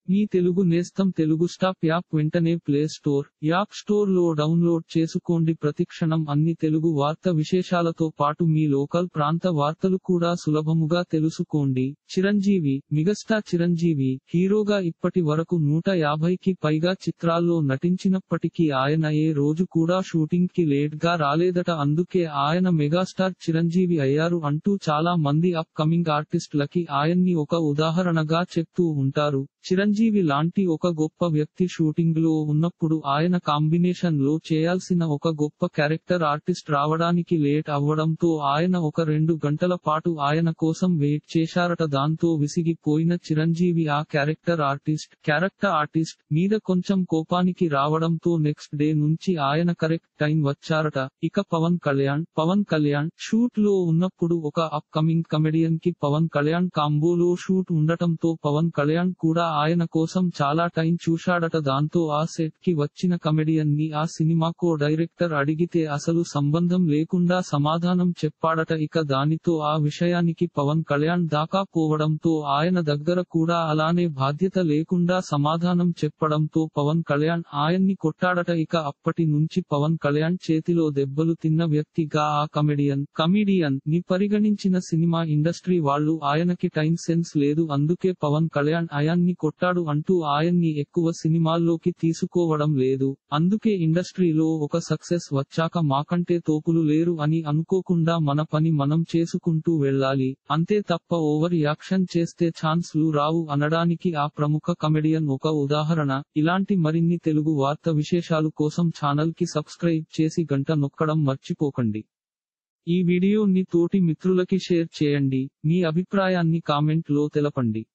మీ తెలుగు నేస్తం Telugu stop app వెంటనే play store app store లో డౌన్లోడ్ చేసుకోండి ప్రతిక్షణం అన్ని తెలుగు వార్త విశేషాలతో పాటు మీ లోకల్ ప్రాంత వార్తలు కూడా సులభముగా తెలుసుకోండి చిరంజీవి మెగాస్టార్ చిరంజీవి హీరోగా ఇప్పటి వరకు నూట యాభైకి పైగా చిత్రాల్లో నటించినప్పటికీ ఆయన ఏ రోజు కూడా షూటింగ్ కి లేట్ గా రాలేదట అందుకే ఆయన మెగాస్టార్ చిరంజీవి అయ్యారు అంటూ చాలా మంది అప్ కమింగ్ ఆర్టిస్టులకి ఆయన్ని ఒక ఉదాహరణగా చెప్తూ ఉంటారు చిరంజీవి లాంటి ఒక గొప్ప వ్యక్తి షూటింగ్ లో ఉన్నప్పుడు ఆయన కాంబినేషన్ లో చేయాల్సిన ఒక గొప్ప క్యారెక్టర్ ఆర్టిస్ట్ రావడానికి లేట్ అవ్వడంతో ఆయన ఒక రెండు గంటల పాటు ఆయన కోసం వెయిట్ చేశారట దాంతో విసిగిపోయిన చిరంజీవి ఆ క్యారెక్టర్ ఆర్టిస్ట్ క్యారెక్టర్ ఆర్టిస్ట్ మీద కొంచెం కోపానికి రావడంతో నెక్స్ట్ డే నుంచి ఆయన కరెక్ట్ టైం వచ్చారట ఇక పవన్ కళ్యాణ్ పవన్ కళ్యాణ్ షూట్ లో ఉన్నప్పుడు ఒక అప్ కమింగ్ కమెడియన్ కి పవన్ కళ్యాణ్ కాంబోలో షూట్ ఉండటంతో పవన్ కళ్యాణ్ కూడా ఆయన కోసం చాలా టైం చూశాడట దాంతో ఆ సెట్ కి వచ్చిన కమెడియన్ ని ఆ సినిమాకో డైరెక్టర్ అడిగితే అసలు సంబంధం లేకుండా సమాధానం చెప్పాడట ఇక దానితో ఆ విషయానికి పవన్ కళ్యాణ్ దాకా పోవడంతో ఆయన దగ్గర కూడా అలానే బాధ్యత లేకుండా సమాధానం చెప్పడంతో పవన్ కళ్యాణ్ ఆయన్ని కొట్టాడట ఇక అప్పటి నుంచి పవన్ కళ్యాణ్ చేతిలో దెబ్బలు తిన్న వ్యక్తిగా ఆ కమెడియన్ కమిడియన్ ని పరిగణించిన సినిమా ఇండస్ట్రీ వాళ్ళు ఆయనకి టైం సెన్స్ లేదు అందుకే పవన్ కళ్యాణ్ అయాన్ని కొట్టాడు అంటూ ఆయన్ని ఎక్కువ సినిమాల్లోకి తీసుకోవడం లేదు అందుకే ఇండస్ట్రీలో ఒక సక్సెస్ వచ్చాక మాకంటే తోపులు లేరు అని అనుకోకుండా మన పని మనం చేసుకుంటూ వెళ్ళాలి అంతే తప్ప ఓవర్ యాక్షన్ చేస్తే ఛాన్స్లు రావు అనడానికి ఆ ప్రముఖ కమెడియన్ ఒక ఉదాహరణ ఇలాంటి మరిన్ని తెలుగు వార్త విశేషాలు కోసం ఛానల్ కి సబ్స్క్రైబ్ చేసి గంట నొక్కడం మర్చిపోకండి ఈ వీడియోని తోటి మిత్రులకి షేర్ చేయండి మీ అభిప్రాయాన్ని కామెంట్ లో తెలపండి